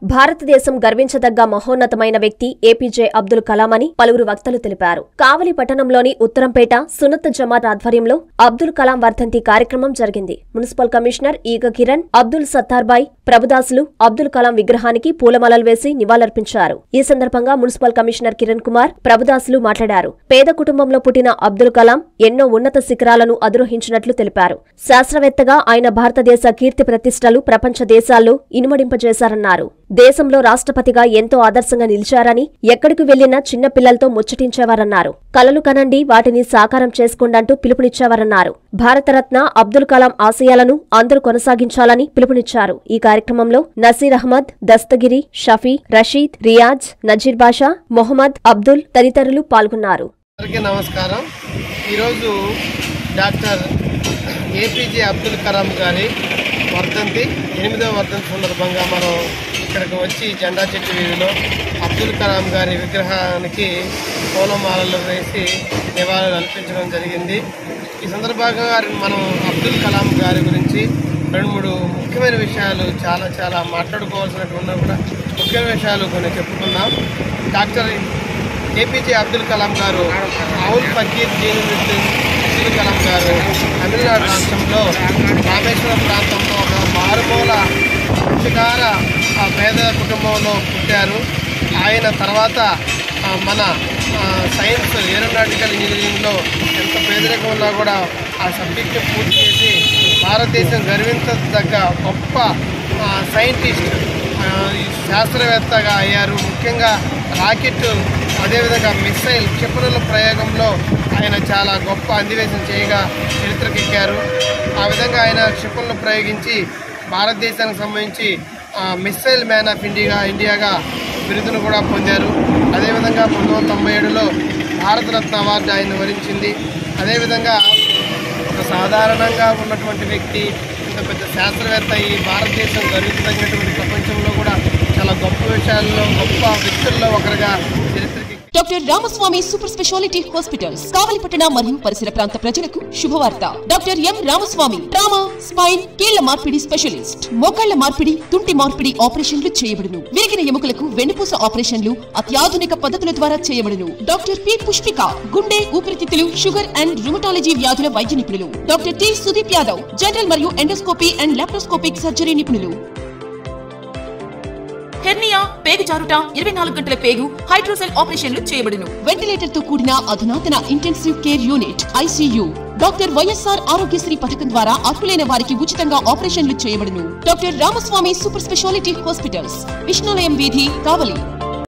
భారతదేశం గర్వించదగ్గ మహోన్నతమైన వ్యక్తి ఏపీజే అబ్దుల్ కలాం అని పలువురు వక్తలు తెలిపారు కావలి పట్టణంలోని ఉత్తరంపేట సునత్ జమాత్ ఆధ్వర్యంలో అబ్దుల్ కలాం వర్ధంతి కార్యక్రమం జరిగింది మున్సిపల్ కమిషనర్ ఈగ కిరణ్ అబ్దుల్ సత్తార్బాయ్ ప్రభుదాసులు అబ్దుల్ కలాం విగ్రహానికి పూలమాలలు వేసి నివాళులర్పించారు ఈ సందర్భంగా మున్సిపల్ కమిషనర్ కిరణ్ కుమార్ ప్రభుదాసులు మాట్లాడారు పేద కుటుంబంలో పుట్టిన అబ్దుల్ కలాం ఎన్నో ఉన్నత శిఖరాలను అధిరోహించినట్లు తెలిపారు శాస్త్రవేత్తగా ఆయన భారతదేశ కీర్తి ప్రతిష్టలు ప్రపంచ దేశాల్లో ఇనుమడింపజేశారన్నారు దేశంలో రాష్ట్రపతిగా ఎంతో ఆదర్శంగా నిలిచారని ఎక్కడికి వెళ్లినా చిన్న పిల్లలతో ముచ్చటించేవారన్నారు కలలు కనండి వాటిని సాకారం చేసుకోండంటూ పిలుపునిచ్చేవారన్నారు భారతరత్న అబ్దుల్ కలాం ఆశయాలను అందరూ కొనసాగించాలని పిలుపునిచ్చారు ఈ కార్యక్రమంలో నసీర్ అహ్మద్ దస్తగిరి షఫీ రషీద్ రియాజ్ నజీర్ బాషా మొహమ్మద్ అబ్దుల్ తదితరులు పాల్గొన్నారు అందరికీ నమస్కారం ఈరోజు డాక్టర్ ఏపీజే అబ్దుల్ కలాం గారి వర్ధంతి ఎనిమిదవ వర్ధంతి సందర్భంగా మనం ఇక్కడికి వచ్చి జెండా చెట్టు వీధిలో అబ్దుల్ కలాం గారి విగ్రహానికి పూలమాలలు వేసి నివాళులు అర్పించడం జరిగింది ఈ సందర్భంగా మనం అబ్దుల్ కలాం గారి గురించి రెండు మూడు ముఖ్యమైన విషయాలు చాలా చాలా మాట్లాడుకోవాల్సినటువంటి కూడా ముఖ్యమైన విషయాలు కొన్ని చెప్పుకుందాం డాక్టర్ ఏపీజే అబ్దుల్ కలాం గారు అవుల్ ఫకీర్ జీనుద్దీన్ అబ్దుల్ కలాం గారు తమిళనాడు రాష్ట్రంలో రామేశ్వరం ప్రాంతంలో ఒక మారుమూల పుష్టికార ఆ, పేద కుటుంబంలో పుట్టారు ఆయన తర్వాత ఆ, మన ఆ, సైన్స్ ఏరోనాటికల్ ఇంజనీరింగ్లో ఎంత పేదరికం ఉన్నా కూడా ఆ సబ్జెక్ట్ని పూర్తి చేసి భారతదేశం గర్వించదగ్గ గొప్ప ఆ, సైంటిస్ట్ ఆ, ఈ శాస్త్రవేత్తగా అయ్యారు ముఖ్యంగా రాకెట్ అదేవిధంగా మిస్సైల్ క్షిపణుల ప్రయోగంలో ఆయన చాలా గొప్ప అన్వేషణ చేయగా చరిత్రకెక్కారు ఆ విధంగా ఆయన క్షిపణులు ప్రయోగించి భారతదేశానికి సంబంధించి ఆ, మిస్సైల్ మ్యాన్ ఆఫ్ ఇండియా ఇండియాగా బిరుదును కూడా పొందారు అదేవిధంగా పంతొమ్మిది వందల తొంభై ఏడులో భారతరత్న అవార్డు ఆయన వరించింది అదేవిధంగా ఒక సాధారణంగా ఉన్నటువంటి వ్యక్తి ఇంత పెద్ద శాస్త్రవేత్త ఈ భారతదేశం గర్వించదగినటువంటి ప్రపంచంలో కూడా చాలా గొప్ప విషయాల్లో గొప్ప వ్యక్తుల్లో ఒకరిగా చరిత్రకి doctor Ramaswamy super speciality hospitals కావలిపట్టణ మరియు పరిసర ప్రాంత ప్రజలకు శుభవార్త doctor M Ramaswamy trauma spine కీళ్ల మార్పిడి స్పెషలిస్ట్ మోకాళ్ల మార్పిడి తుంటి మార్పిడి ఆపరేషన్లు చేయబడును విరిగిన ఎముకలకు వెన్నుపూస ఆపరేషన్లు అత్యాధునిక పద్ధతుల ద్వారా చేయబడును డాక్టర్ పి పుష్పిక గుండె ఊపిరితిత్తులు షుగర్ అండ్ రుమటాలజీ వ్యాధుల వైద్య నిపుణులు doctor T Sudeep Yadav general మరియు ఎండోస్కోపీ అండ్ లాప్రోస్కోపిక్ సర్జరీ నిపుణులు హెర్నియా పేగు జారుట ఇరవై నాలుగు గంటల పేగు హైడ్రోసెల్ ఆపరేషన్లు చేయబడును వెంటిలేటర్ తో కూడిన అధునాతన intensive care unit ICU doctor YSR Aarogyasri పథకం ద్వారా అర్హులైన వారికి ఉచితంగా ఆపరేషన్లు చేయబడును doctor Ramaswamy super speciality hospitals Vishnulayam వీధి కావలి